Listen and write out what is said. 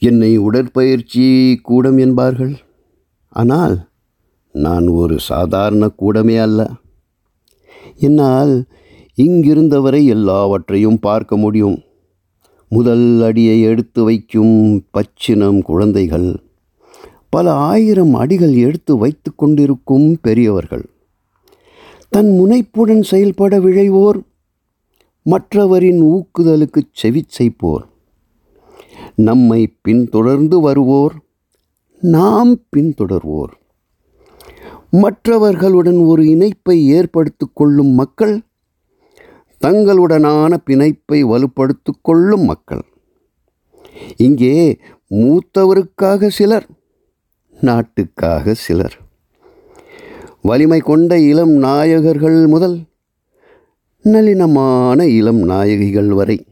என்னை உடற்பயிற்சி கூடம் என்பார்கள் ஆனால் நான் ஒரு சாதாரண கூடமே அல்ல என்னால் இங்கிருந்தவரை எல்லாவற்றையும் பார்க்க முடியும் முதல் அடியை எடுத்து வைக்கும் பச்சினம் குழந்தைகள் பல ஆயிரம் அடிகள் எடுத்து வைத்து கொண்டிருக்கும் பெரியவர்கள் தன் முனைப்புடன் செயல்பட விழைவோர் மற்றவரின் ஊக்குதலுக்கு செவிச்சைப்போர் நம்மை பின்தொடர்ந்து வருவோர் நாம் பின்தொடர்வோர் மற்றவர்களுடன் ஒரு இணைப்பை ஏற்படுத்திக் கொள்ளும் மக்கள் தங்களுடனான பிணைப்பை வலுப்படுத்திக் கொள்ளும் மக்கள் இங்கே மூத்தவருக்காக சிலர் நாட்டுக்காக சிலர் வலிமை கொண்ட இளம் நாயகர்கள் முதல் நளினமான இளம் நாயகிகள் வரை